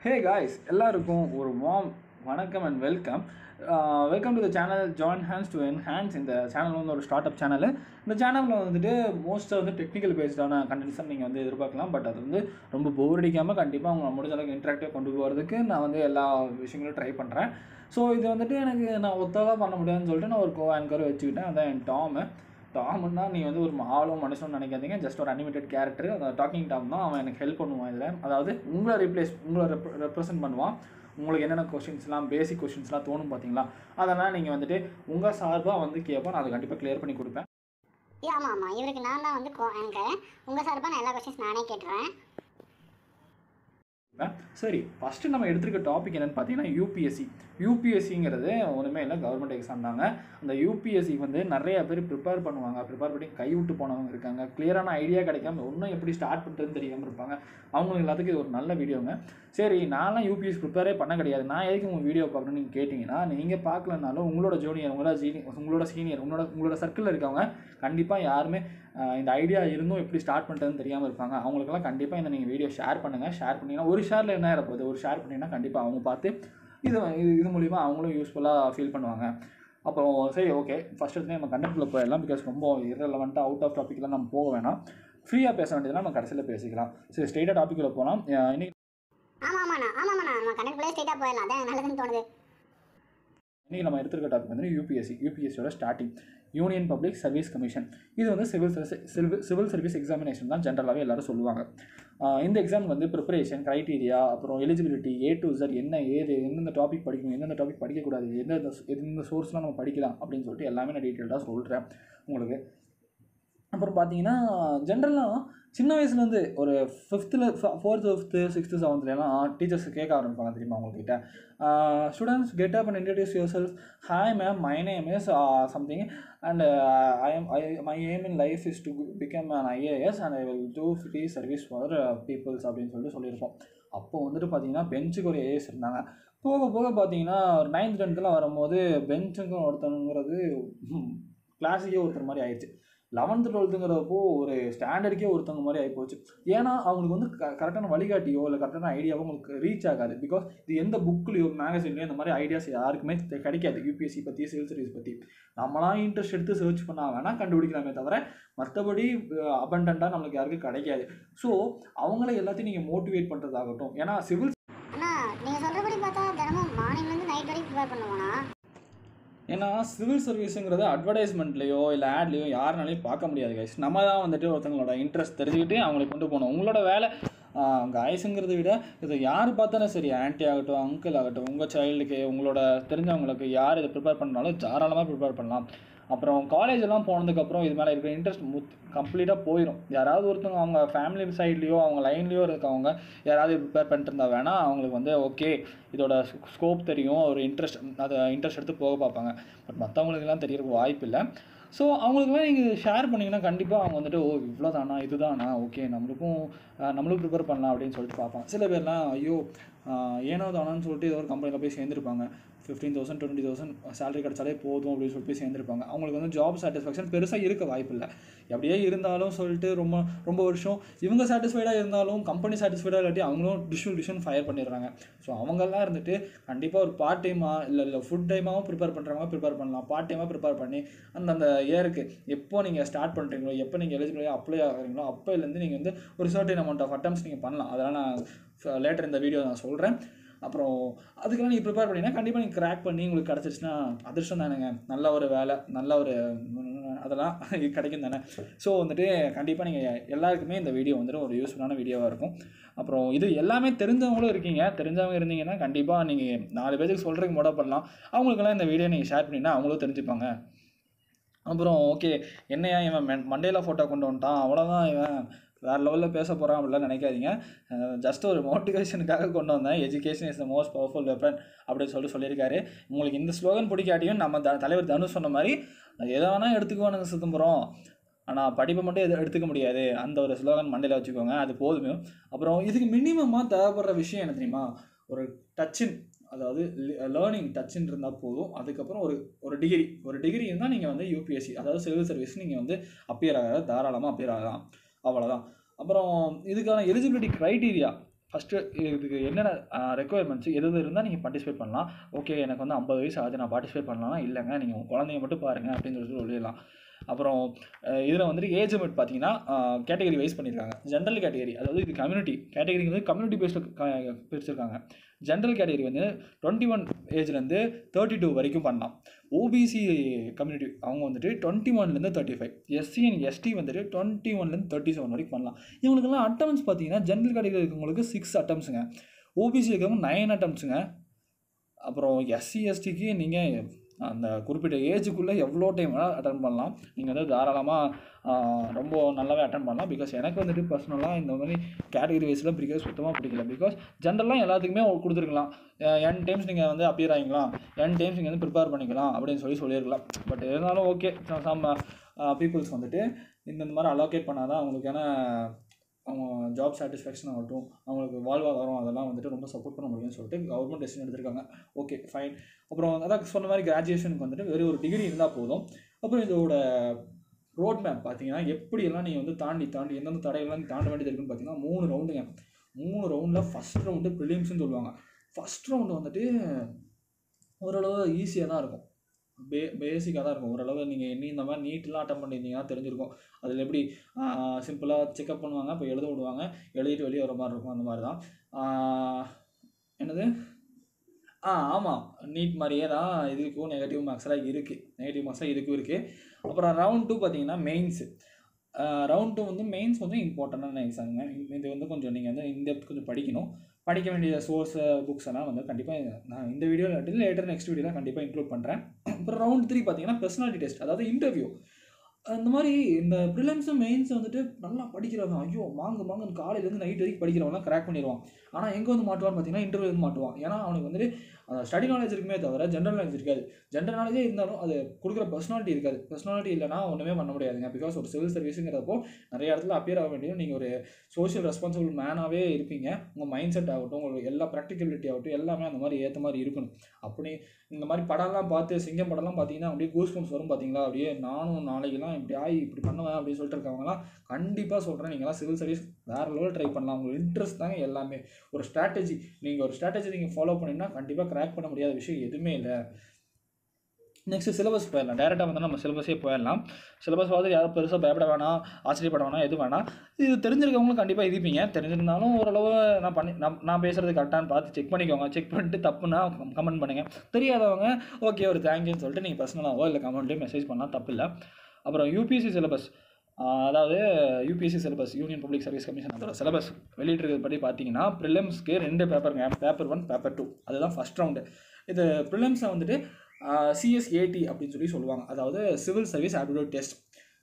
hey guys எல்லாருக்கும் ஒரு warm வணக்கம் and welcome welcome to the channel join hands to enhance இந்த channel வந்து ஒரு ஸ்டார்ட் அப் சேனல் இந்த சேனலில் வந்துட்டு மோஸ்ட்டாக வந்து டெக்னிக்கல் பேஸ்டான கண்டென்ட்ஸை நீங்கள் வந்து எதிர்பார்க்கலாம் பட் அது வந்து ரொம்ப போர் அடிக்காமல் கண்டிப்பாக அவங்க முடிஞ்ச அளவுக்கு இன்ட்ராக்டிவாக கொண்டு போகிறதுக்கு நான் வந்து எல்லா விஷயங்களும் ட்ரை பண்ணுறேன் ஸோ இது வந்துட்டு எனக்கு நான் ஒத்ததாக பண்ண முடியாதுன்னு சொல்லிட்டு நான் ஒரு கோ ஆங்கர் வச்சுக்கிட்டேன் அதான் என் டாமு டாம்னா நீ வந்து ஒரு ஆளும் மனுஷன் நினைக்காதீங்க ஜஸ்ட் ஒரு அனிமேட்டட் கேரக்டர் அந்த டாக்கிங் டாம் தான் அவன் எனக்கு ஹெல்ப் பண்ணுவான் இதில் அதாவது உங்களை ரீப்ளேஸ் உங்களை ரெப் ரெப்ரசென்ட் பண்ணுவான் உங்களுக்கு என்னென்ன கொஷின்ஸ்லாம் பேசிக் கொஷின்ஸ்லாம் தோணும் பார்த்தீங்களா அதெல்லாம் நீங்கள் வந்துட்டு உங்கள் சார்பாக வந்து கேட்போம் நான் அதை கண்டிப்பாக கிளியர் பண்ணி கொடுப்பேன் ஏ ஆமாம் ஆமாம் இவருக்கு நான் தான் வந்து கோ ஆங்கர் உங்கள் சார்பாக நான் எல்லா கொஸ்டின்ஸ் நானே கேட்டுருவேன் சரி ஃபஸ்ட்டு நம்ம எடுத்துருக்க டாபிக் என்னென்னு பார்த்தீங்கன்னா யூபிஎஸ்சி யூபிஎஸ்சிங்கிறது ஒன்றுமே இல்லை கவர்மெண்ட் எக்ஸாம் தாங்க அந்த யூபிஎஸ்சி வந்து நிறைய பேர் ப்ரிப்பேர் பண்ணுவாங்க ப்ரிப்பேர் பண்ணி கைவிட்டு போனவங்க இருக்காங்க கிளியரான ஐடியா கிடைக்காம இன்னும் எப்படி ஸ்டார்ட் பண்ணுறதுன்னு தெரியாமல் இருப்பாங்க அவங்களுக்கு எல்லாத்துக்கும் இது ஒரு நல்ல வீடியோங்க சரி நான்லாம் யூபிஎஸ் ப்ரிப்பேரே பண்ண கிடையாது நான் எதுக்கு உங்கள் வீடியோ பார்க்கணும்னு நீங்கள் கேட்டிங்கன்னா நீங்கள் பார்க்கலனாலும் உங்களோட ஜூனியர் உங்களோட சீனியர் உங்களோட சீனியர் உங்களோட உங்களோட சர்க்கிளில் இருக்கவங்க கண்டிப்பாக யாருமே ஆஹ், இந்த ஐடியா இருந்தும் எப்படி ஸ்டார்ட் பண்ணுறதுன்னு தெரியாமல் இருப்பாங்க அவங்களுக்கெல்லாம் கண்டிப்பாக இந்த நீங்கள் வீடியோ ஷேர் பண்ணுங்கள் ஷேர் பண்ணிங்கன்னா ஒரு ஷேரில் என்ன இருப்போது ஒரு ஷேர் பண்ணிங்கன்னா கண்டிப்பாக அவங்க பார்த்து இது இது இது மூலிமா அவங்களும் யூஸ்ஃபுல்லாக ஃபீல் பண்ணுவாங்க அப்புறம் சரி ஓகே ஃபஸ்ட் எடுத்து நம்ம கண்டென்ட்டில் போயிடலாம் பிகாஸ் ரொம்ப இரலவெண்ட்டாக அவுட் ஆஃப் டாப்பிக்லாம் நம்ம போக வேணாம் ஃப்ரீயாக பேச வேண்டியதுலாம் நம்ம கடைசியில் பேசிக்கலாம் சரி ஸ்ட்ரெயிட்டாக டாப்பிக்கில் போகலாம் அஹ் இன்னைக்கு ஆமாம் ஆமாண்ணா ஆமாம்ண்ணா நம்ம கணக்குள்ளே ஸ்ட்ரைட்டாக போயிடலாம் அதான் எனக்கு நல்லதுன்னு தோணுது இன்றைக்கி நம்ம எடுத்துருக்க டாபிக் வந்து யூபிஎஸ்சி யூபிஎஸ்சியோட starting union public service commission இது வந்து civil civil civil service examination தான் ஜென்ரலாகவே எல்லாரும் சொல்லுவாங்க ஆஹ் இந்த எக்ஸாம் வந்து ப்ரிப்பரேஷன் க்ரைட்டீரியா அப்புறம் எலிஜிபிலிட்டி ஏ டு Z என்ன ஏது எந்தெந்த டாபிக் படிக்கணும் எந்தெந்த டாபிக் படிக்கக்கூடாது எந்தெந்த எந்தெந்த சோர்ஸ்லாம் நம்ம படிக்கலாம் அப்படின்னு சொல்லிட்டு எல்லாமே நான் டீட்டெயில்டாக சொல்கிறேன் உங்களுக்கு அப்புறம் பார்த்தீங்கன்னா ஜென்ரலாக சின்ன வயசுலேருந்து ஒரு ஃபிஃப்த்தில் ஃபோர்த்து ஃபிஃப்த்து சிக்ஸ்த்து செவன்த்லாம் டீச்சர்ஸ் கேட்க ஆரம்பிப்பாங்க தெரியுமா உங்கள்கிட்ட students get up and introduce yourselves hi ma'am my name is something and I am I my aim in life is to become an IAS and I will do free service for peoples அப்படின்னு சொல்லிட்டு சொல்லியிருப்போம் அப்போ வந்துட்டு பார்த்தீங்கன்னா பெஞ்சுக்கு ஒரு as இருந்தாங்க போக போக பார்த்தீங்கன்னா ஒரு நைன்த் டென்த்தில் வரும்போது பெஞ்சுக்கும் ஒருத்தனுங்கிறது கிளாஸுக்கே ஒருத்தர் மாதிரி ஆயிடுச்சு லெவன்த்து டுவெல்த்துங்கிறப்போ ஒரு ஸ்டாண்டர்டுக்கே ஒருத்தவங்க மாதிரி ஆகிப்போச்சு ஏன்னா அவங்களுக்கு வந்து க கரெக்டான வழிகாட்டியோ இல்லை கரெக்டான ஐடியாவோ உங்களுக்கு ரீச் ஆகாது பிகாஸ் இது எந்த புக்லேயோ மேகசின்லையோ இந்த மாதிரி ஐடியாஸ் யாருக்குமே தெ- கிடைக்காது யூபிஎஸ்சி பற்றி சிவில் சர்வீஸ் பற்றி நம்மளாம் இன்ட்ரெஸ்ட் எடுத்து சர்ச் பண்ணால் வேணால் கண்டுபிடிக்கலாமே தவிர மற்றபடி அபண்டண்ட்டாக நம்மளுக்கு யாருக்கும் கிடைக்காது ஸோ அவங்கள எல்லாத்தையும் நீங்கள் மோட்டிவேட் பண்ணுறதாகட்டும் ஏன்னா சிவில் அண்ணா நீங்கள் சொல்கிறபடி பார்த்தா தினமும் மார்னிங்லேருந்து நைட் வரைக்கும் ப்ரிப்பேர் பண்ணுவோண்ணா ஏன்னா சிவில் சர்வீஸுங்கிறது அட்வர்டைஸ்மெண்ட்லையோ இல்லை ஆட்லேயோ யாருனாலையும் பார்க்க முடியாது கைஸ் நம்ம தான் வந்துட்டு ஒருத்தவங்களோட இன்ட்ரெஸ்ட் தெரிஞ்சுக்கிட்டு அவங்களை கொண்டு போகணும் உங்களோட வேலை காய்ஸுங்கிறத விட இதை யார் பார்த்தாலும் சரி ஆன்ட்டி ஆகட்டும் அங்கிள் ஆகட்டும் உங்கள் சைல்டுக்கு உங்களோட தெரிஞ்சவங்களுக்கு யார் இதை ப்ரிப்பேர் பண்ணாலும் தாராளமாக ப்ரிப்பேர் பண்ணலாம் அப்புறம் காலேஜ் எல்லாம் போனதுக்கப்புறம் இது மேலே இருக்கிற இன்ட்ரெஸ்ட் முத் கம்ப்ளீட்டாக போயிடும் யாராவது ஒருத்தவங்க அவங்க ஃபேமிலி சைட்லேயோ அவங்க லைன்லேயோ இருக்கவங்க யாராவது ப்ரிப்பேர் பண்ணிட்டு இருந்தா வேணால் அவங்களுக்கு வந்து ஓகே இதோட ஸ்கோப் தெரியும் ஒரு இன்ட்ரெஸ்ட் அதை இன்ட்ரெஸ்ட் எடுத்து போக பார்ப்பாங்க பட் மற்றவங்களுக்குலாம் தெரியறதுக்கு வாய்ப்பு இல்லை ஸோ அவங்களுக்குலாம் நீங்கள் ஷேர் பண்ணிங்கன்னா கண்டிப்பாக அவங்க வந்துட்டு ஓ இவ்வளோ தானா இதுதானா ஓகே நம்மளுக்கும் அஹ், நம்மளும் ப்ரிப்பேர் பண்ணலாம் அப்படின்னு சொல்லிட்டு பார்ப்பாங்க சில பேர்லாம் ஐயோ அஹ், ஏனோ தானோன்னு சொல்லிட்டு ஏதோ ஒரு கம்பெனியில் போய் சேர்ந்துருப்பாங்க fifteen thousand twenty thousand salary கிடச்சாலே போதும் அப்படின்னு சொல்லிட்டு போய் சேர்ந்துருப்பாங்க அவங்களுக்கு வந்து ஜாப் சாட்டிஸ்ஃபேக்ஷன் பெருசாக இருக்க வாய்ப்பு இல்லை அப்படியே இருந்தாலும் சொல்லிட்டு ரொம்ப ரொம்ப வருஷம் இவங்க சாட்டிஸ்ஃபைடாக இருந்தாலும் கம்பெனி சாட்டிஸ்ஃபைடாக இல்லாட்டி அவங்களும் டிஷ்யூ டிஷ்யூன் ஃபயர் பண்ணிடுறாங்க ஸோ அவங்கெல்லாம் இருந்துட்டு கண்டிப்பாக ஒரு பார்ட் டைமாக இல்லை இல்லை ஃபுல் டைமாகவும் ப்ரிப்பேர் பண்ணுறவங்க ப்ரிப்பேர் பண்ணலாம் பார்ட் டைமாக ப்ரிப்பேர் பண்ணி அந்தந்த இயருக்கு எப்போ நீங்கள் ஸ்டார்ட் பண்ணுறீங்களோ எப்போ நீங்கள் எலிஜிபிளாக அப்ளை ஆகிறீங்களோ அப்போலேருந்து நீங்கள் வந்து ஒரு சர்டன் அமௌண்ட் ஆஃப் அட்டம்ஸ் நீங்கள் பண்ணலாம் அதெல்லாம் நான் லேட்டர் இந்த வீடியோ நான் சொல்கிறேன் அப்புறம் அதுக்கெல்லாம் நீங்கள் ப்ரிப்பேர் பண்ணிங்கன்னா கண்டிப்பாக நீங்கள் கிராக் பண்ணி உங்களுக்கு கிடச்சிருச்சுன்னா அதிர்ஷ்டம் தானேங்க நல்ல ஒரு வேலை நல்ல ஒரு ம், அதெல்லாம் கிடைக்கும் தானே ஸோ வந்துட்டு கண்டிப்பாக நீங்கள் எல்லாருக்குமே இந்த வீடியோ வந்துட்டு ஒரு யூஸ்ஃபுல்லான வீடியோவாக இருக்கும் அப்புறம் இது எல்லாமே தெரிஞ்சவங்களும் இருக்கீங்க தெரிஞ்சவங்க இருந்தீங்கன்னா கண்டிப்பாக நீங்கள் நாலு பேருக்கு சொல்கிறதுக்கு முட பண்ணலாம் அவங்களுக்கெல்லாம் இந்த வீடியோ நீங்கள் ஷேர் பண்ணினா அவங்களும் தெரிஞ்சுப்பாங்க அப்புறம் ஓகே என்னையா இவன் மென் மண்டேலா ஃபோட்டோ கொண்டு வந்துட்டான் அவ்வளோதான் இவன் வேறு லெவலில் பேச போகிறான் அப்படிலாம் நினைக்காதீங்க ஜஸ்ட் ஒரு மோட்டிவேஷனுக்காக கொண்டு வந்தேன் education is the most powerful weapon அப்படின்னு சொல்லிட்டு சொல்லியிருக்காரு உங்களுக்கு இந்த ஸ்லோகன் பிடிக்காட்டியும் நம்ம த தலைவர் தனுஷ் சொன்ன மாதிரி எதை வேணால் எடுத்துக்குவோம் சிதம்பரம் ஆனால் படிப்பை மட்டும் எது எடுத்துக்க முடியாது அந்த ஒரு ஸ்லோகன் மண்டையில் வச்சுக்கோங்க அது போதுமே அப்புறம் இதுக்கு மினிமமாக தேவைப்படுற விஷயம் என்ன தெரியுமா ஒரு டச்சின் அதாவது லேர்னிங் டச்சுன்னு இருந்தால் போதும் அதுக்கப்புறம் ஒரு ஒரு டிகிரி ஒரு டிகிரி இருந்தால் நீங்கள் வந்து யூபிஎஸ்சி அதாவது சிவில் சர்வீஸ் நீங்கள் வந்து அப்பியர் ஆக தாராளமாக அப்பியர் ஆகலாம் அவ்வளோதான் அப்புறம் இதுக்கான எலிஜிபிலிட்டி க்ரைட்டீரியா ஃபஸ்ட்டு இதுக்கு என்னென்ன ரெக்குயர்மெண்ட்ஸ் எது எது இருந்தால் நீங்கள் பார்ட்டிசிபேட் பண்ணலாம் ஓகே எனக்கு வந்து ஐம்பது வயசு ஆகுது நான் பார்ட்டிசிபேட் பண்ணலாம்னா இல்லைங்க நீங்கள் உங்கள் குழந்தைய மட்டும் பாருங்கள் அப்படின்னு சொல்லிட்டு சொல்லிடலாம் அப்புறம் இதில் வந்துட்டு ஏஜ் லிமிட் பார்த்தீங்கன்னா கேட்டகரி வைஸ் பண்ணியிருக்காங்க ஜென்ரல் கேட்டகரி அதாவது இது கம்யூனிட்டி கேட்டகரி வந்து கம்யூனிட்டி பேஸ்டு பிரிச்சிருக்காங்க ஜென்ரல் கேட்டகரி வந்து டுவெண்ட்டி ஒன் ஏஜ்லேருந்து தேர்ட்டி டூ வரைக்கும் பண்ணலாம் ஓபிசி கம்யூனிட்டி அவங்க வந்துட்டு டுவெண்ட்டி ஒன்லேருந்து thirty five SC and ST வந்துட்டு டுவெண்ட்டி ஒன்லேருந்து தேர்ட்டி செவன் வரைக்கும் பண்ணலாம் இவங்களுக்கெல்லாம் அட்டம்ஸ் பார்த்தீங்கன்னா ஜென்ரல் கேட்டகரி இருக்கவங்களுக்கு சிக்ஸ் அட்டம்ஸுங்க ஓபிசி இருக்கவங்க நைன் அட்டம்ஸுங்க அப்புறம் எஸ்சி எஸ்டிக்கு நீங்கள் அந்த குறிப்பிட்ட ஏஜுக்குள்ளே எவ்வளோ டைம் வேணால் அட்டன் பண்ணலாம் நீங்கள் வந்து தாராளமாக ரொம்ப நல்லாவே அட்டன் பண்ணலாம் பிகாஸ் எனக்கு வந்துட்டு பர்சனலாக இந்த மாதிரி கேட்டகரி வைஸ்லாம் பிடிக்கிறது சுத்தமாக பிடிக்கல பிகாஸ் ஜென்ரலாக எல்லாத்துக்குமே கொடுத்துருக்கலாம் என் டைம்ஸ் நீங்கள் வந்து அப்பியர் ஆகிக்கலாம் என் டைம்ஸ் நீங்கள் வந்து ப்ரிப்பேர் பண்ணிக்கலாம் அப்படின்னு சொல்லி சொல்லியிருக்கலாம் பட் இருந்தாலும் ஓகே சம் பீப்புள்ஸ் வந்துட்டு இந்த மாதிரி அலோகேட் பண்ணால் தான் அவங்களுக்கான அவங்க ஜாப் சாட்டிஸ்ஃபேக்ஷன் ஆகட்டும் அவங்களுக்கு வாழ்வாதாரம் அதெல்லாம் வந்துட்டு ரொம்ப சப்போர்ட் பண்ண முடியும்னு சொல்லிட்டு கவர்மெண்ட் டெசிஷன் எடுத்திருக்காங்க ஓகே ஃபைன் அப்புறம் அதான் சொன்ன மாதிரி கிராஜுவேஷனுக்கு வந்துட்டு வெறும் ஒரு டிகிரி இருந்தால் போதும் அப்புறம் இதோட ரோட் மேப் பார்த்தீங்கன்னா எப்படியெல்லாம் நீங்கள் வந்து தாண்டி தாண்டி எந்தெந்த தடையெல்லாம் தாண்ட வேண்டியது இருக்குன்னு பார்த்தீங்கன்னா மூணு ரவுண்டுங்க மூணு ரவுண்டில் ஃபஸ்ட் ரவுண்டு ப்ரிலிம்ஸ்னு சொல்லுவாங்க ஃபஸ்ட் ரவுண்டு வந்துட்டு ஓரளவு ஈஸியாக தான் இருக்கும் பே பேசிக்காக தான் இருக்கும் ஓரளவு நீங்கள் என்ன இந்த மாதிரி நீட்லாம் அட்டன் பண்ணியிருந்தீங்கன்னா தெரிஞ்சிருக்கும் அதில் எப்படி சிம்பிளாக செக்அப் பண்ணுவாங்க இப்போ எழுத விடுவாங்க எழுதிட்டு வெளியே வர மாதிரி இருக்கும் அந்த மாதிரி தான் என்னது ஆ ஆமாம் நீட் மாதிரியே தான் இதுக்கும் நெகட்டிவ் மார்க்ஸ்லாம் இருக்குது நெகட்டிவ் மார்க்ஸ்லாம் இதுக்கும் இருக்குது அப்புறம் ரவுண்ட் டூ பார்த்தீங்கன்னா மெயின்ஸு ரவுண்ட் டூ வந்து மெயின்ஸ் வந்து இம்பார்ட்டண்டான எக்ஸாமுங்க இது வந்து கொஞ்சம் நீங்கள் வந்து இந்த கொஞ்சம் படிக்கணும் படிக்க வேண்டிய சோர்ஸ் புக்ஸ் எல்லாம் வந்து கண்டிப்பாக நான் இந்த வீடியோ இல்லாட்டி லேட்டர் நெக்ஸ்ட் வீடியோவில் கண்டிப்பாக இன்க்ளூட் பண்ணுறேன் அப்புறம் ரவுண்ட் த்ரீ பார்த்தீங்கன்னா பர்சனாலிட்டி டெஸ்ட் அதாவது இன்டர்வியூ அந்த மாதிரி இந்த ப்ரிலிம்ஸும் மெயின்ஸ் வந்துட்டு நல்லா படிக்கிறவங்க ஐயோ மாங்கு மாங்குன்னு காலையிலேருந்து நைட் வரைக்கும் படிக்கிறவங்களாம் கிராக் பண்ணிடுவான் ஆனால் எங்கே வந்து மாட்டுவான்னு பார்த்தீங்கன்னா இன்டர்வியூ வந்து மாட்டுவான் ஏன்னா அவனுக்கு வந்துட்டு ஸ்டடி நாலேஜ் இருக்குமே தவிர ஜென்ரல் நாலேஜ் இருக்காது ஜென்ரல் நாலேஜே இருந்தாலும் அது கொடுக்குற பர்சனாலிட்டி இருக்காது பர்சனாலிட்டி இல்லைனா ஒன்றுமே பண்ண முடியாதுங்க பிகாஸ் ஒரு சிவில் சர்வீஸுங்கிறப்போ நிறைய இடத்துல அப்பியர் ஆக வேண்டியும் நீங்கள் ஒரு சோஷியல் ரெஸ்பான்சிபிள் மேனாகவே இருப்பீங்க உங்கள் மைண்ட் செட் ஆகட்டும் உங்களுக்கு எல்லா ப்ராக்டிகபிலிட்டி ஆகட்டும் எல்லாமே அந்த மாதிரி ஏற்ற மாதிரி இருக்கணும் அப்படி இந்த மாதிரி படம்லாம் பார்த்து சிங்கம் படம்லாம் பார்த்தீங்கன்னா அப்படியே கூஸ் பம்ப்ஸ் வரும் பார்த்தீங்களா அப்படியே நானும் நாளைக்கெல்லாம் இப்படி ஆகி இப்படி பண்ணுவேன் அப்படின்னு சொல்லிட்டு இருக்கவங்களாம் கண்டிப்பாக சொல்கிறேன் நீங்களாம் சிவில் சர்வீஸ் வேறு லெவல் ட்ரை பண்ணலாம் உங்களுக்கு இன்ட்ரெஸ்ட் தாங்க எல்லாமே ஒரு ஸ்ட்ராட்டஜி நீங்கள் ஒரு ஸ்ட்ராட்டஜி நீங்கள் ஃபாலோ பண்ணிங்கன்னா கண்டிப்பாக கிராக் பண்ண முடியாத விஷயம் எதுவுமே இல்லை நெக்ஸ்ட்டு சிலபஸ் போயிடலாம் டேரெக்டாக வந்து நம்ம சிலபஸே போயிடலாம் சிலபஸ் பார்த்து யாரும் பெருசாக பயப்பட வேணாம் ஆச்சரியப்பட வேணாம் எது வேணாம் இது தெரிஞ்சிருக்கவங்களும் கண்டிப்பாக இருப்பீங்க தெரிஞ்சிருந்தாலும் ஓரளவு நான் பண்ணி நான் நான் பேசுகிறது கரெக்டானு பார்த்து செக் பண்ணிக்கோங்க செக் பண்ணிட்டு தப்புனா கமெண்ட் பண்ணுங்கள் தெரியாதவங்க ஓகே ஒரு தேங்க்யூன்னு சொல்லிட்டு நீங்கள் பர்சனலாகவோ இல்லை கமெண்ட்லேயோ மெசேஜ் பண்ணால் தப்பு இல்லை அப்புறம் யூபிஎஸ்சி சிலபஸ் அதாவது UPSC syllabus union public service commission அதோட சிலபஸ் வெளியிட்டிருக்கிறது படி பார்த்தீங்கன்னா ப்ரிலிம்ஸ்க்கு ரெண்டு பேப்பருங்க பேப்பர் ஒன் பேப்பர் டூ அதுதான் ஃபஸ்ட் ரவுண்டு இது ப்ரிலிம்ஸை வந்துட்டு சிஎஸ்ஏடி அப்படின்னு சொல்லி சொல்லுவாங்க அதாவது சிவில் சர்வீஸ் ஆப்டிடியூட் டெஸ்ட்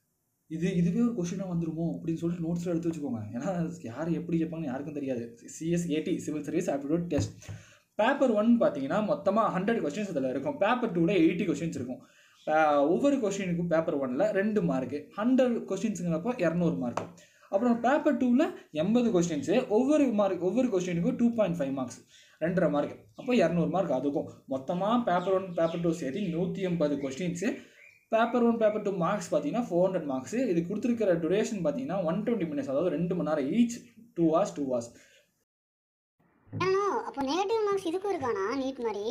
இது இதுவே ஒரு கொஷினாக வந்துருமோ அப்படின்னு சொல்லிட்டு நோட்ஸில் எடுத்து வச்சுக்கோங்க ஏன்னா யார் எப்படி கேட்பாங்கன்னு யாருக்கும் தெரியாது CSAT civil service aptitude test paper one பார்த்தீங்கன்னா மொத்தமாக ஹண்ட்ரட் கொஸ்டின்ஸ் அதில் இருக்கும் பேப்பர் டூவில் எயிட்டி கொஸ்டின்ஸ் இருக்கும் ஒவ்வொரு கொஸ்டினுக்கும் பேப்பர் ஒனில் ரெண்டு மார்க்கு ஹண்ட்ரட் கொஸ்டின்ஸுங்கிறப்போ இரநூறு மார்க் அப்புறம் பேப்பர் டூவில் எண்பது கொஸ்டின்ஸு ஒவ்வொரு மார்க் ஒவ்வொரு கொஸ்டினுக்கும் டூ பாயிண்ட் ஃபைவ் மார்க்ஸ் ரெண்டரை மார்க் அப்போ இரநூறு மார்க் அதுக்கும் மொத்தமாக பேப்பர் ஒன் பேப்பர் டூ சேர்த்து நூற்றி எண்பது questions paper one paper two marks பார்த்தீங்கன்னா ஃபோர் ஹண்ட்ரட் மார்க்ஸ் இது கொடுத்துருக்கிற டூரேஷன் பார்த்தீங்கன்னா ஒன் டுவெண்ட்டி மினிட்ஸ் அதாவது ரெண்டு மணி நேரம் each two hours two hours ஏன்னா அப்போ நெகட்டிவ் மார்க்ஸ் இதுக்கும் இருக்கானா நீட் மாதிரி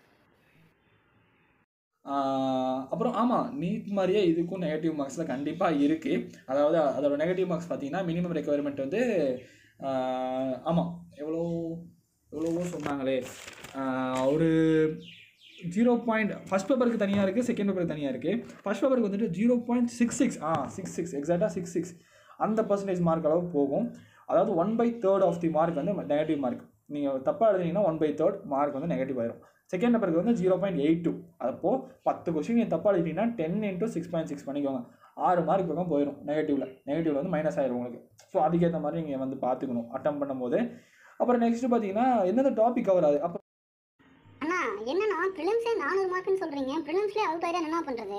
அப்புறம் ஆமாம் நீட் மாதிரியே இதுக்கும் நெகட்டிவ் மார்க்ஸில் கண்டிப்பாக இருக்குது அதாவது அதோட நெகட்டிவ் மார்க்ஸ் பார்த்தீங்கன்னா மினிமம் ரெக்குவயர்மெண்ட் வந்து ஆமாம் எவ்வளோ எவ்வளவோ சொன்னாங்களே ஒரு ஜீரோ பாயிண்ட் ஃபஸ்ட் பேப்பருக்கு தனியாக இருக்குது செகண்ட் பேப்பருக்கு தனியாக இருக்குது ஃபஸ்ட் பேப்பருக்கு வந்துட்டு zero point six six ah six six எக்ஸாக்டாக சிக்ஸ் சிக்ஸ் அந்த பர்சன்டேஜ் மார்க் அளவு போகும் அதாவது one by third of the mark வந்து நெகட்டிவ் மார்க் நீங்கள் தப்பாக எழுதினீங்கன்னா ஒன் பை தேர்ட் மார்க் வந்து நெகட்டிவ் ஆயிரும் செகண்ட் பேப்பருக்கு வந்து ஜீரோ பாயிண்ட் எயிட் டூ அப்போது பத்து கொஸ்டின் நீங்கள் தப்பாக எழுதிட்டீங்கன்னா ten into six point six பண்ணிக்கோங்க ஆறு மார்க் பக்கம் போயிடும் நெகட்டிவில் நெகட்டிவில் வந்து மைனஸ் ஆயிரும் உங்களுக்கு ஸோ அதுக்கேற்ற மாதிரி நீங்கள் வந்து பார்த்துக்கணும் அட்டம் பண்ணும்போது அப்புறம் நெக்ஸ்ட் பார்த்தீங்கன்னா எந்தெந்த டாபிக் கவர் ஆகுது அப்போ அண்ணா என்னண்ணா ப்ரிலிம்ஸே நானூறு மார்க்குன்னு சொல்கிறீங்க ப்ரிலிம்ஸ்லேயே அவுட் ஆகிட்டா என்ன பண்ணுறது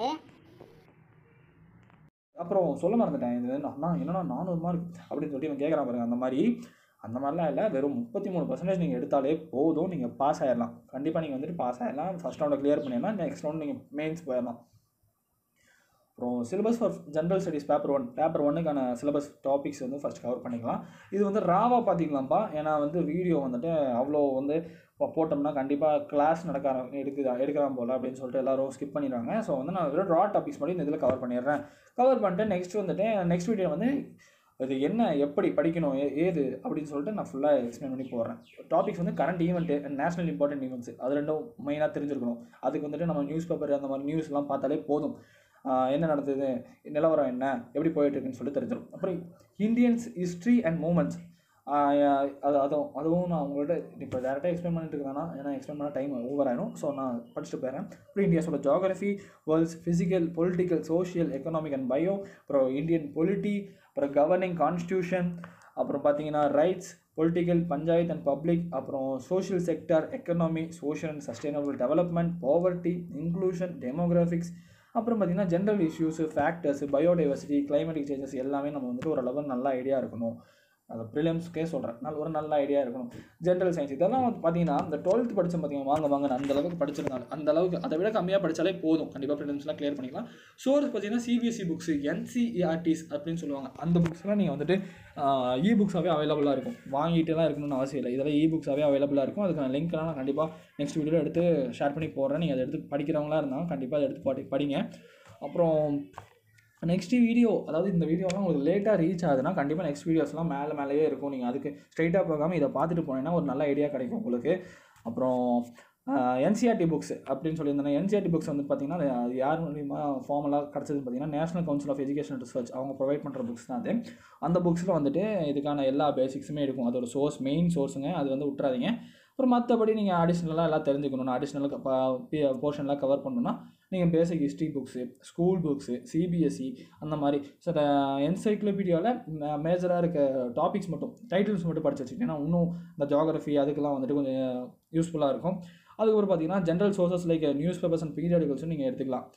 அப்புறம் சொல்ல மறந்துட்டேன் இது நான் என்னன்னா நானூறு மார்க் அப்படின்னு சொல்லிட்டு இவன் கேட்குறான் பாருங்க அந்த மாதிரி அந்த மாதிரிலாம் இல்லை வெறும் முப்பத்தி மூணு பர்சன்டேஜ் நீங்கள் எடுத்தாலே போதும் நீங்கள் பாஸ் ஆயிடலாம் கண்டிப்பாக நீங்கள் வந்துட்டு பாஸ் ஆயிடலாம் ஃபஸ்ட் ரவுண்டை கிளியர் பண்ணிடலாம் நெக்ஸ்ட் ரவுண்ட் நீங்கள் மெயின்ஸ் போயிடலாம் அப்புறம் syllabus for general studies paper one paper ஒன்னுக்கான சிலபஸ் டாபிக்ஸ் வந்து ஃபஸ்ட் கவர் பண்ணிக்கலாம் இது வந்து ராவாக பார்த்திக்கலாம்ப்பா ஏன்னா வந்து வீடியோ வந்துட்டு அவ்வளோ வந்து இப்போ போட்டோம்னா கண்டிப்பாக கிளாஸ் நடக்க ஆரம்~ எடுக்குதா எடுக்கிறான் போல் அப்படின்னு சொல்லிட்டு எல்லாரும் ஸ்கிப் பண்ணிடுவாங்க ஸோ வந்து நான் வெறும் ரா டாபிக்ஸ் மட்டும் இந்த இதில் கவர் பண்ணிடுறேன் கவர் பண்ணிட்டு நெக்ஸ்ட் வந்துட்டு நெக்ஸ்ட் வீடியோ வந்து அது என்ன எப்படி படிக்கணும் ஏ- ஏது அப்படின்னு சொல்லிட்டு நான் ஃபுல்லாக எக்ஸ்பிளைன் பண்ணி போடுறேன் டாபிக்ஸ் வந்து current event national important events அது ரெண்டும் மெயினாக தெரிஞ்சிருக்கணும் அதுக்கு வந்துட்டு நம்ம நியூஸ் பேப்பர் அந்த மாதிரி நியூஸ்லாம் பார்த்தாலே போதும் ஆஹ் என்ன நடந்தது நிலவரம் என்ன எப்படி போயிட்டு இருக்குன்னு சொல்லிட்டு தெரிஞ்சிடும் அப்புறம் இந்தியன்ஸ் ஹிஸ்ட்ரி அண்ட் மூமெண்ட்ஸ் அது அதுவும் அதுவும் நான் உங்கள்கிட்ட இப்போ டேரெக்டாக எக்ஸ்பிளைன் பண்ணிட்டு இருக்கேன்னா ஏன்னா எக்ஸ்பிளைன் பண்ண டைம் ஓவர் ஆயிடும் ஸோ நான் படிச்சுட்டு போயிடுறேன் அப்புறம் இந்தியாஸோட geography world's physical political social economic and bio அப்புறம் இந்தியன் பொலிட்டி அப்புறம் கவர்னிங் கான்ஸ்டியூஷன் அப்புறம் பார்த்தீங்கன்னா rights political panchayat and public அப்புறம் social sector economy social and sustainable development poverty inclusion demographics அப்புறம் பார்த்தீங்கன்னா general issues factors biodiversity climatic changes எல்லாமே நம்ம வந்துட்டு ஓரளவு நல்ல ஐடியா இருக்கணும் அது ப்ரிலியம்ஸ்க்கே சொல்கிறேன் நல்ல ஒரு நல்ல ஐடியா இருக்கணும் ஜென்ரல் சயின்ஸ் இதெல்லாம் வந்து பார்த்தீங்கன்னா இந்த டுவெல்த் படித்தோம் பார்த்தீங்கன்னா வாங்க வாங்க நான் அந்த அளவுக்கு படிச்சிருந்தாலும் அந்த அளவுக்கு அதை விட கம்மியாக படித்தாலே போதும் கண்டிப்பாக ப்ரிலிம்ஸ்லாம் கிளியர் பண்ணிக்கலாம் சோர்ஸ் பார்த்தீங்கன்னா சிபிஎஸ்சி புக்ஸ் என்சிஇஆர்டிஸ் அப்படின்னு சொல்லுவாங்க அந்த புக்ஸ்லாம் நீங்கள் வந்துட்டு இ புக்ஸாகவே அவைலபிளாக இருக்கும் வாங்கிட்டுலாம் இருக்கணும்னு அவசியம் இல்லை இதெல்லாம் இ புக்ஸாகவே அவைலபிளாக இருக்கும் அதுக்கான லிங்க்லாம் நான் கண்டிப்பாக நெக்ஸ்ட் வீடியோ எடுத்து ஷேர் பண்ணி போடுறேன் நீங்கள் அதை எடுத்து படிக்கிறவங்களா இருந்தாலும் கண்டிப்பாக அதை எடுத்து படி படிங்க அப்புறம் நெக்ஸ்ட் வீடியோ அதாவது இந்த வீடியோலாம் உங்களுக்கு லேட்டாக ரீச் ஆகுதுன்னா கண்டிப்பாக நெக்ஸ்ட் வீடியோஸ்லாம் மேலே மேலேயே இருக்கும் நீங்கள் அதுக்கு ஸ்ட்ரைட்டாக போகாமல் இதை பார்த்துட்டு போனீங்கன்னா ஒரு நல்ல ஐடியா கிடைக்கும் உங்களுக்கு அப்புறம் என்சிஆர்டி புக்ஸ் அப்படின்னு சொல்லியிருந்தேன் என்சிஆர்டி புக்ஸ் வந்து பார்த்தீங்கன்னா அது அது யார் மூலியமா ஃபார்மலாக கிடச்சதுன்னு பார்த்தீங்கன்னா national council of education research அவங்க ப்ரொவைட் பண்ணுற புக்ஸ் தான் அது அந்த புக்ஸில் வந்துட்டு இதுக்கான எல்லா பேசிக்ஸுமே இருக்கும் அதோட சோர்ஸ் மெயின் சோர்ஸுங்க அது வந்து விட்றாதீங்க அப்புறம் மற்றபடி நீங்கள் அடிஷ்னலாக எல்லாம் தெரிஞ்சுக்கணும் அடிஷ்னலாக போர்ஷன்லாம் கவர் பண்ணணும்னா நீங்கள் basic history books school books CBSE அந்த மாதிரி சில என்சைக்ளோபீடியாவில் மேஜராக இருக்க டாபிக்ஸ் மட்டும் டைட்டில்ஸ் மட்டும் படிச்சு வச்சுக்கிட்டீங்கன்னா இன்னும் இந்த ஜியாகிரஃபி அதுக்கெல்லாம் வந்துட்டு கொஞ்சம் யூஸ்ஃபுல்லாக இருக்கும் அதுக்கப்புறம் பார்த்தீங்கன்னா general sources like news papers and பீரியாடிகல்ஸும் நீங்கள் எடுத்துக்கலாம்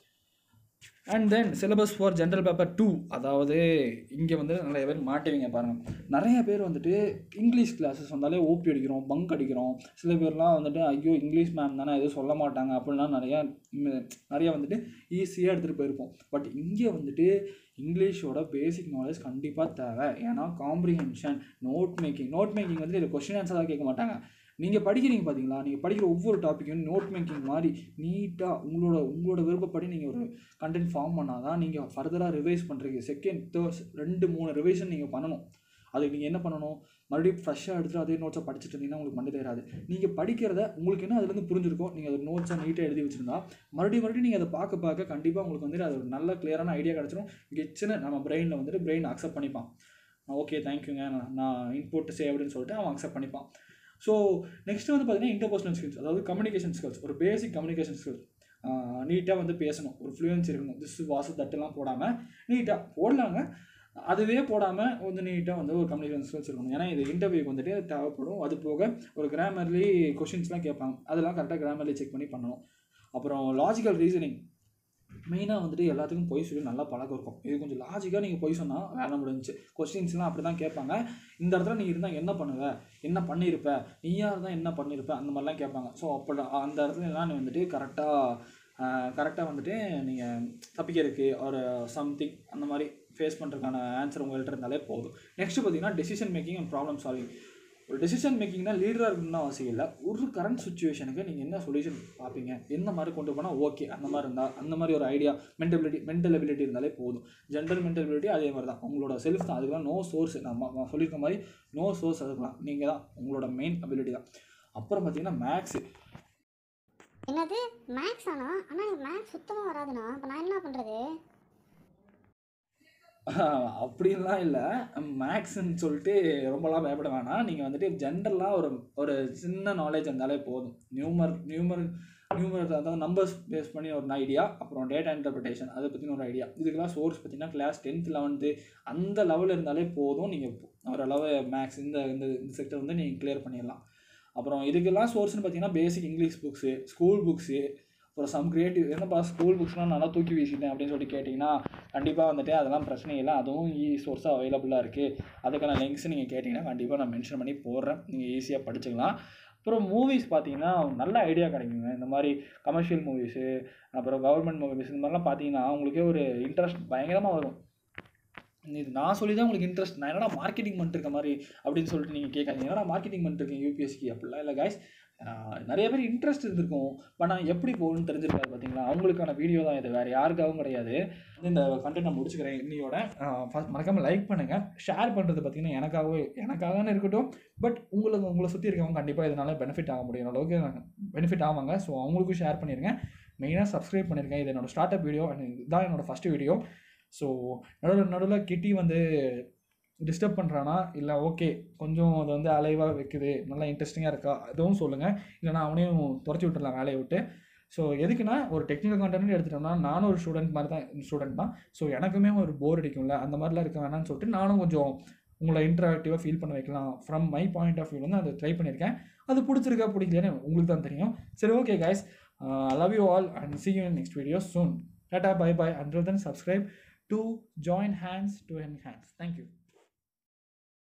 and then syllabus for general paper two அதாவது இங்கே வந்து நிறைய பேர் மாட்டுவீங்க பாருங்கள் நிறைய பேர் வந்துட்டு இங்கிலீஷ் கிளாஸஸ் வந்தாலே ஓபி அடிக்கிறோம் பங்க் அடிக்கிறோம் சில பேர்லாம் வந்துட்டு ஐயோ இங்கிலீஷ் மேம் தானே எதுவும் சொல்ல மாட்டாங்க அப்படிலாம் நிறையா ம், நிறைய வந்துட்டு ஈஸியாக எடுத்துகிட்டு போயிருப்போம் பட் இங்கே வந்துட்டு இங்கிலீஷோட பேசிக் நாலேஜ் கண்டிப்பாக தேவை ஏன்னா comprehension note making note making வந்துட்டு இதில் கொஸ்டின் ஆன்சராக கேட்க மாட்டாங்க நீங்கள் படிக்கிறீங்க பார்த்தீங்களா நீங்கள் படிக்கிற ஒவ்வொரு டாப்பிக்கும் நோட் மேக்கிங் மாதிரி நீட்டாக உங்களோட உங்களோட விருப்பப்படி நீங்கள் ஒரு கண்டென்ட் ஃபார்ம் பண்ணால் தான் நீங்கள் ஃபர்தராக ரிவைஸ் பண்ணுறீங்க செகண்ட் தேர்ட் ரெண்டு மூணு ரிவைஷன் நீங்கள் பண்ணணும் அதுக்கு நீங்கள் என்ன பண்ணணும் மறுபடியும் ஃப்ரெஷ்ஷாக எடுத்துகிட்டு அதே நோட்ஸை படிச்சுட்டு இருந்தீங்கன்னா உங்களுக்கு மண்டே தேராது நீங்கள் படிக்கிறத உங்களுக்கு என்ன அதுலேருந்து புரிஞ்சிருக்கும் நீங்கள் அது நோட்ஸை நீட்டாக எழுதி வச்சிருந்தா மறுபடியும் மறுபடியும் நீங்கள் அதை பார்க்க பார்க்க கண்டிப்பாக உங்களுக்கு வந்துட்டு அது ஒரு நல்ல கிளியரான ஐடியா கிடச்சிரும் கெச்சுன்னு நம்ம பிரெயினில் வந்துட்டு பிரெயின் அக்செப்ட் பண்ணிப்பான் ஓகே தேங்க்யூங்க நான் நான் இன்புட் சே அப்படின்னு சொல்லிட்டு அவன் அக்செப்ட் பண்ணிப்பான் ஸோ நெக்ஸ்ட் வந்து பார்த்தீங்கன்னா இன்டர்பர்சனல் ஸ்கில்ஸ் அதாவது கம்யூனிகேஷன் ஸ்கில்ஸ் ஒரு பேசிக் கம்யூனிகேஷன் ஸ்கில்ஸ் நீட்டாக வந்து பேசணும் ஒரு ஃப்ளூயன்ஸ் இருக்கணும் திஸ் வாசு தட்டுலாம் போடாமல் நீட்டாக போடலாங்க அதுவே போடாமல் கொஞ்சம் நீட்டாக வந்து ஒரு கம்யூனிகேஷன் ஸ்கில்ஸ் இருக்கணும் ஏன்னா இது இன்டர்வியூக்கு வந்துட்டு தேவைப்படும் அது போக ஒரு கிராமர்லி கொஷின்ஸ்லாம் கேட்பாங்க அதெல்லாம் கரெக்டாக கிராமர்லி செக் பண்ணி பண்ணணும் அப்புறம் லாஜிக்கல் ரீசனிங் மெயினாக வந்துட்டு எல்லாத்துக்கும் பொய் சொல்லி நல்லா பழக்கம் இருக்கும் இது கொஞ்சம் லாஜிக்காக நீங்கள் பொய் சொன்னால் வேலை முடிஞ்சுச்சு கொஸ்டின்ஸ்லாம் அப்படி தான் கேட்பாங்க இந்த இடத்துல நீ இருந்தால் என்ன பண்ணுவ என்ன பண்ணியிருப்ப நீயா இருந்தால் என்ன பண்ணியிருப்ப அந்த மாதிரிலாம் கேட்பாங்க ஸோ அப்போ அந்த இடத்துல எல்லாம் நீ வந்துட்டு கரெக்டாக கரெக்டாக வந்துட்டு நீங்கள் தப்பிக்கிறதுக்கு ஒரு சம்திங் அந்த மாதிரி ஃபேஸ் பண்ணுறதுக்கான ஆன்சர் உங்கள்கிட்ட இருந்தாலே போதும் நெக்ஸ்ட் பார்த்தீங்கன்னா decision making and problem solving ஒரு டெசிஷன் மேக்கிங்னா லீடராக இருக்கணும்னு அவசியம் இல்லை ஒரு கரண்ட் சுச்சுவேஷனுக்கு நீங்கள் என்ன சொல்யூஷன் பார்ப்பீங்க என்ன மாதிரி கொண்டு போனால் ஓகே அந்த மாதிரி இருந்தால் அந்த மாதிரி ஒரு ஐடியா மென்டபிலிட்டி மென்டல் எபிலிட்டி இருந்தாலே போதும் ஜென்ரல் மென்டல் எபிலிட்டி அதே மாதிரி தான் உங்களோட செல்ஃப் தான் அதுக்கெல்லாம் நோ சோர்ஸ் நம்ம நான் சொல்லியிருக்க மாதிரி நோ சோர்ஸ் அதுக்கெல்லாம் நீங்கள் தான் உங்களோட மெயின் அபிலிட்டி தான் அப்புறம் பார்த்தீங்கன்னா மேக்ஸு என்னது மேக்ஸ் ஆனா ஆனால் எனக்கு மேக்ஸ் சுத்தமாக வராதுண்ணா இப்போ நான் என்ன பண்ணுறது அப்படின்லாம் இல்லை மேக்ஸ்ன்னு சொல்லிட்டு ரொம்பலாம் பயப்பட வேணாம் நீங்கள் வந்துட்டு ஜென்ரலாக ஒரு ஒரு சின்ன நாலேஜ் இருந்தாலே போதும் நியூமர் நியூமர் நியூமர் அதாவது நம்பர்ஸ் பேஸ் பண்ணி ஒரு ஐடியா அப்புறம் டேட்டா இன்டர்பிரிட்டேஷன் அதை பற்றின ஒரு ஐடியா இதுக்கெல்லாம் சோர்ஸ் பார்த்தீங்கன்னா கிளாஸ் டென்த் லெவன்த்து அந்த லெவலில் இருந்தாலே போதும் நீங்கள் ஓரளவு மேக்ஸ் இந்த இந்த இந்த செக்டர் வந்து நீங்கள் கிளியர் பண்ணிடலாம் அப்புறம் இதுக்கெல்லாம் சோர்ஸ்னு பார்த்தீங்கன்னா basic English books school books அப்புறம் சம் கிரியேட்டிவ் என்னப்பா ஸ்கூல் புக்ஸ்லாம் நல்லா தூக்கி வீசிட்டேன் அப்படின்னு சொல்லி கேட்டிங்கன்னா கண்டிப்பாக வந்துட்டு அதெல்லாம் பிரச்சனை இல்லை அதுவும் ஈ சோர்ஸாக அவைலபிளாக இருக்குது அதுக்கான லிங்க்ஸ் நீங்கள் கேட்டிங்கன்னா கண்டிப்பாக நான் மென்ஷன் பண்ணி போடுறேன் நீங்கள் ஈஸியாக படிச்சுக்கலாம் அப்புறம் மூவிஸ் பார்த்தீங்கன்னா நல்ல ஐடியா கிடைக்குங்க இந்த மாதிரி கமர்ஷியல் மூவிஸு அப்புறம் கவர்மெண்ட் மூவிஸ் இந்த மாதிரிலாம் பார்த்தீங்கன்னா உங்களுக்கே ஒரு இன்ட்ரெஸ்ட் பயங்கரமாக வரும் இது நான் சொல்லி தான் உங்களுக்கு இன்ட்ரெஸ்ட் நான் என்னடா மார்க்கெட்டிங் பண்ணிருக்க மாதிரி அப்படின்னு சொல்லிட்டு நீங்கள் கேட்காதீங்க என்னடா மார்க்கெட்டிங் பண்ணிருக்கேன் யூபிஎஸ்சி அப்படிலாம் இல்லை guys ஆஹ் நிறைய பேர் இன்ட்ரெஸ்ட் இருந்திருக்கும் பட் நான் எப்படி போகணும்னு தெரிஞ்சிருக்காரு பார்த்தீங்களா அவங்களுக்கான வீடியோ தான் இது வேறு யாருக்காகவும் கிடையாது இந்த கண்டென்ட் நான் முடிச்சுக்கிறேன் இன்னையோட ஃபஸ்ட் மறக்காமல் லைக் பண்ணுங்கள் ஷேர் பண்ணுறது பார்த்தீங்கன்னா எனக்காகவே எனக்காகன்னு இருக்கட்டும் பட் உங்களுக்கு உங்களை சுற்றி இருக்கவங்க கண்டிப்பாக இதனால பெனிஃபிட் ஆக முடியும் அளவுக்கு பெனிஃபிட் ஆவாங்க ஸோ அவங்களுக்கும் ஷேர் பண்ணிடுங்க மெயினாக சப்ஸ்கிரைப் பண்ணியிருக்கேன் இது என்னோட ஸ்டார்ட் அப் வீடியோ அண்ட் இதுதான் என்னோட ஃபஸ்ட் வீடியோ ஸோ நடுவில் நடுவில் கிட்டி வந்து டிஸ்டர்ப் பண்ணுறானா இல்லை ஓகே கொஞ்சம் அது வந்து அலைவாக வைக்குது நல்லா இன்ட்ரெஸ்டிங்காக இருக்கா அதுவும் சொல்லுங்கள் இல்லைனா அவனையும் துரத்தி விட்டுறலாம் வேலையை விட்டு ஸோ எதுக்குன்னா ஒரு டெக்னிக்கல் கண்டென்ட் எடுத்துட்டோம்னா நானும் ஒரு ஸ்டூடெண்ட் மாதிரி தான் ஸ்டூடெண்ட் தான் ஸோ எனக்குமே ஒரு போர் அடிக்கும்ல அந்த மாதிரிலாம் இருக்க வேணாம்னு சொல்லிட்டு நானும் கொஞ்சம் உங்களை இன்ட்ராக்டிவாக ஃபீல் பண்ண வைக்கலாம் from my point of view வந்து அதை ட்ரை பண்ணியிருக்கேன் அது பிடிச்சிருக்கா பிடிக்கலன்னு உங்களுக்கு தான் தெரியும் சரி okay guys love you all and see you in next video soon tata bye bye until then subscribe to join hands to enhance thank you